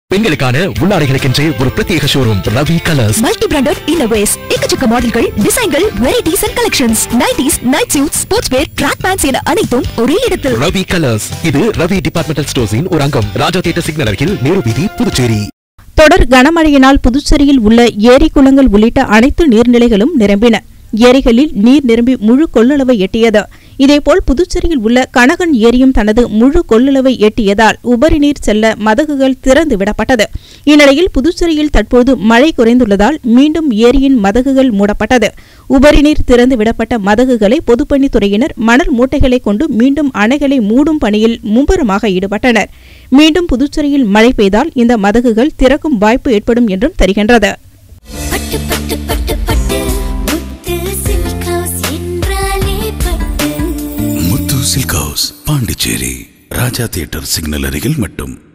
பெண்களுக்கான உள்ளாடைகளுக்கென்றே ஒரு பிரத்யேக showroom Ravi colours multi branded innerwears எக்கச்சக்க மாடல்கள் டிசைன்கள் varieties and collections nighties night suit sports wear track pants என அனைத்தும் ஒரே இடத்தில் ரவி கலர்ஸ் இது ரவி டிபார்ட்மெண்டல் ஸ்டோர்ஸின் ஒரு அங்கம் ராஜா தியேட்டர் சிக்னல் அருகில் நேரு வீதி புதுச்சேரி தொடர் கனமழையினால் புதுச்சேரியில் உள்ள ஏரி குளங்கள் உள்ளிட்ட அனைத்து நீர்நிலைகளும் நிரம்பின ஏரிகளில் நீர் நிரம்பி முழு கொள்ளளவை எட்டியது இதேபோல் புதுச்சேரியில் உள்ள கனகன் ஏரியும் தனது முழு கொள்ளளவை எட்டியதால் உபரி நீர் செல்ல மதகுகள் திறந்து விடப்பட்டது இந்நிலையில் புதுச்சேரியில் தற்போது மழை குறைந்துள்ளதால் மீண்டும் ஏரியின் மதகுகள் மூடப்பட்டது உபரி நீர் திறந்து விடப்பட்ட மதகுகளை பொதுப்பணித்துறையினர் மணல் மூட்டைகளை கொண்டு மீண்டும் அணைகளை மூடும் பணியில் மும்முரமாக ஈடுபட்டனர் மீண்டும் புதுச்சேரியில் மழை பெய்தால் இந்த மதகுகள் திறக்கும் வாய்ப்பு ஏற்படும் என்றும் தெரிகின்றது பட்டு பட்டு பட்டு பட்டு முத்து சில்க் ஹவுஸ் என்றாலே பட்டு Muthu silk house Pondicherry Raja theatre signal அருகில் மட்டும்